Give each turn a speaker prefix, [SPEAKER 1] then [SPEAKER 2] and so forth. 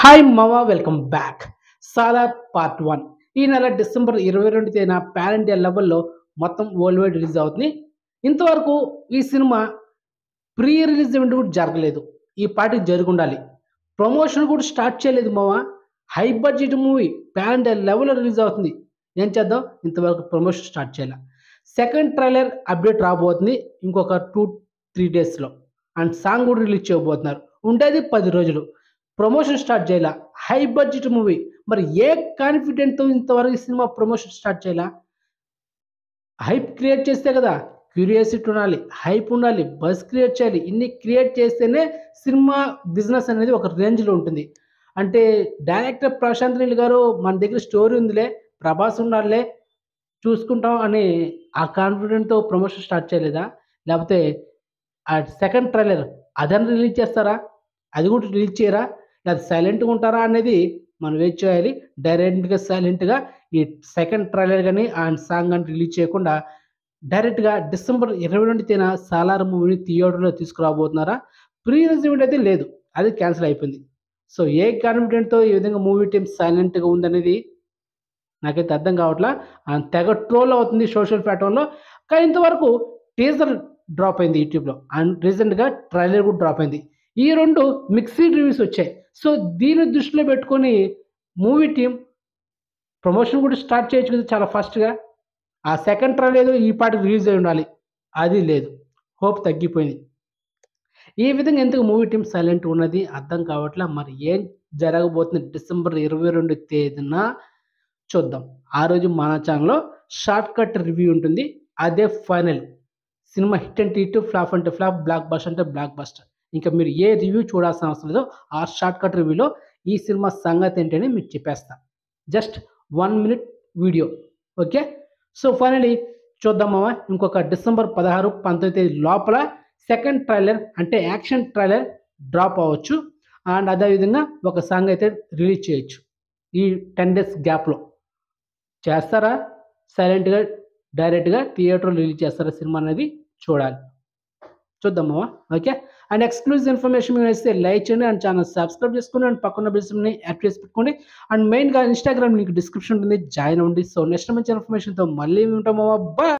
[SPEAKER 1] hi మామా welcome back Salaar part one ఈ నెల డిసెంబర్ ఇరవై రెండు తేదీన పాన్ ఇండియా లెవెల్లో మొత్తం వరల్డ్ వైడ్ రిలీజ్ అవుతుంది ఇంతవరకు ఈ సినిమా ప్రీ రిలీజ్ ఈవెంట్ కూడా జరగలేదు ఈ పార్టీ జరుగుండాలి ప్రమోషన్ కూడా స్టార్ట్ చేయలేదు మావా high budget movie pan India లెవెల్లో రిలీజ్ అవుతుంది ఏం చేద్దాం ఇంతవరకు ప్రమోషన్ స్టార్ట్ చేయాలి సెకండ్ ట్రైలర్ అప్డేట్ రాబోతుంది ఇంకొక టూ త్రీ డేస్లో అండ్ సాంగ్ కూడా రిలీజ్ చేయబోతున్నారు ఉండేది పది రోజులు ప్రమోషన్ స్టార్ట్ చేయాల హై బడ్జెట్ మూవీ మరి ఏ కాన్ఫిడెంట్తో ఇంతవరకు ఈ సినిమా ప్రమోషన్ స్టార్ట్ చేయాల హైప్ క్రియేట్ చేస్తే కదా క్యూరియాసిటీ ఉండాలి హైప్ ఉండాలి బస్ క్రియేట్ చేయాలి ఇన్ని క్రియేట్ చేస్తేనే సినిమా బిజినెస్ అనేది ఒక రేంజ్లో ఉంటుంది అంటే డైరెక్టర్ ప్రశాంత్ నీల్ గారు మన దగ్గర స్టోరీ ఉందిలే ప్రభాస్ ఉండాలిలే చూసుకుంటాం అని ఆ కాన్ఫిడెంట్తో ప్రమోషన్ స్టార్ట్ చేయలేదా లేకపోతే ఆ సెకండ్ ట్రైలర్ అదని రిలీజ్ చేస్తారా అది కూడా రిలీజ్ చేయరా లేదా సైలెంట్గా ఉంటారా అనేది మనం వెయిట్ చేయాలి డైరెక్ట్గా సైలెంట్గా ఈ సెకండ్ ట్రైలర్ కానీ అండ్ సాంగ్ కానీ రిలీజ్ చేయకుండా డైరెక్ట్గా డిసెంబర్ ఇరవై రెండు తేదీన సాలార్ మూవీని థియేటర్లో తీసుకురాబోతున్నారా ప్రీ రిలీజ్ అయితే లేదు అది క్యాన్సిల్ అయిపోయింది సో ఏ కాన్ఫిడెంట్తో ఈ విధంగా మూవీ టీం సైలెంట్గా ఉందనేది నాకైతే అర్థం కావట్లా అండ్ తెగ ట్రోల్ అవుతుంది సోషల్ ప్లాట్ఫామ్లో కానీ ఇంతవరకు టీజర్ డ్రాప్ అయింది యూట్యూబ్లో అండ్ రీసెంట్గా ట్రైలర్ కూడా డ్రాప్ అయింది ఈ రెండు మిక్స్డ్ రివ్యూస్ వచ్చాయి సో దీన్ని దృష్టిలో పెట్టుకొని మూవీ టీం ప్రమోషన్ కూడా స్టార్ట్ చేయొచ్చు కదా చాలా ఫాస్ట్గా ఆ సెకండ్ ట్రైలర్ ఏదో ఈ పాటికి రిలీజ్ అయి ఉండాలి అది లేదు హోప్ తగ్గిపోయింది ఈ విధంగా ఎందుకు మూవీ టీం సైలెంట్ ఉన్నది అర్థం కావట్లే మరి ఏం జరగబోతుంది డిసెంబర్ ఇరవై రెండు తేదీన చూద్దాం ఆ రోజు మన ఛానల్లో షార్ట్ కట్ రివ్యూ ఉంటుంది అదే ఫైనల్ సినిమా హిట్ అంటే హిట్ ఫ్లాప్ అంటే ఫ్లాప్ బ్లాక్ బస్టర్ అంటే బ్లాక్ బస్టర్ ఇంకా మీరు ఏ రివ్యూ చూడాల్సిన అవసరం లేదు ఆ షార్ట్ కట్ రివ్యూలో ఈ సినిమా సంగతి ఏంటని మీకు చెప్పేస్తా just one minute video okay so finally చూద్దామా ఇంకొక డిసెంబర్ పదహారు పంతొమ్మిది తేదీ లోపల సెకండ్ ట్రైలర్ అంటే యాక్షన్ ట్రైలర్ డ్రాప్ అవ్వచ్చు అండ్ అదేవిధంగా ఒక సాంగ్ అయితే రిలీజ్ చేయొచ్చు ఈ టెన్ డేస్ గ్యాప్లో చేస్తారా సైలెంట్గా డైరెక్ట్గా థియేటర్లో రిలీజ్ చేస్తారా సినిమా అనేది చూడాలి చూద్దామా ఓకే అండ్ ఎక్స్క్లూజివ్ ఇన్ఫర్మేషన్ మీరు ఇస్తే లైక్ చేయండి అండ్ ఛానల్ సబ్స్క్రైబ్ చేసుకుని అండ్ పక్కన బిల్స్ని యాడ్ చేసి పెట్టుకోండి అండ్ మెయిన్గా ఇన్స్టాగ్రామ్ మీకు డిస్క్రిప్షన్ ఉంటుంది జాయిన్ అవ్వండి సో నెక్స్ట్ మంచి ఇన్ఫర్మేషన్తో మళ్ళీ ఉంటామా బా